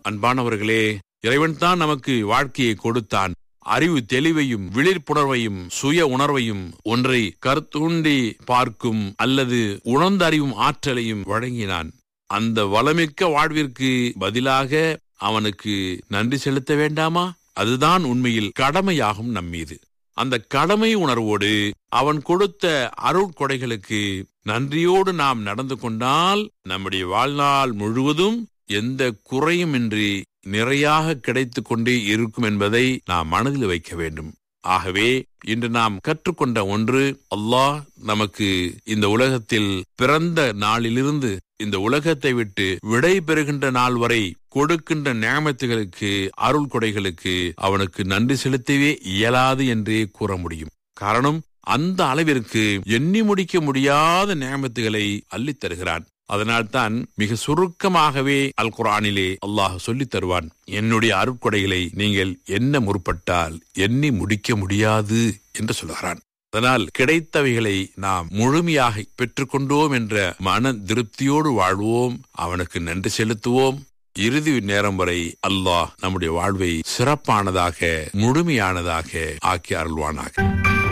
அன்பானவர்களே இறைவன் தான் நமக்கு வாழ்க்கையை கொடுத்தான் அறிவு தெளிவையும் விழிப்புணர்வையும் சுய உணர்வையும் ஒன்றை கருத்துண்டி பார்க்கும் அல்லது உணர்ந்தறிவும் ஆற்றலையும் வழங்கினான் அந்த வளமிக்க வாழ்விற்கு பதிலாக அவனுக்கு நன்றி செலுத்த வேண்டாமா அதுதான் உண்மையில் கடமையாகும் நம்மீது அந்த கடமை உணர்வோடு அவன் கொடுத்த அருட்கொடைகளுக்கு நன்றியோடு நாம் நடந்து கொண்டால் நம்முடைய வாழ்நாள் முழுவதும் எந்த குறையுமின்றி நிறையாக கிடைத்துக் கொண்டே இருக்கும் என்பதை நாம் மனதில் வைக்க வேண்டும் ஆகவே இன்று நாம் கற்றுக்கொண்ட ஒன்று அல்லாஹ் நமக்கு இந்த உலகத்தில் பிறந்த நாளிலிருந்து இந்த உலகத்தை விட்டு விடை பெறுகின்ற நாள் வரை கொடுக்கின்ற நியமத்துகளுக்கு அருள் கொடைகளுக்கு அவனுக்கு நன்றி செலுத்தவே இயலாது என்றே கூற முடியும் காரணம் அந்த அளவிற்கு எண்ணி முடிக்க முடியாத நியமத்துகளை அள்ளித் தருகிறான் அதனால்தான் மிக சுருக்கமாகவே அல் குரானிலே அல்லாஹ் சொல்லித் தருவான் என்னுடைய அருட்கொடைகளை நீங்கள் என்ன முற்பட்டால் எண்ணி முடிக்க முடியாது என்று சொல்கிறான் அதனால் கிடைத்தவைகளை நாம் முழுமையாக பெற்றுக்கொண்டோம் என்ற மன திருப்தியோடு வாழ்வோம் அவனுக்கு நன்றி செலுத்துவோம் இறுதி நேரம் வரை அல்லாஹ் நம்முடைய வாழ்வை சிறப்பானதாக முழுமையானதாக ஆக்கி அருள்வானாக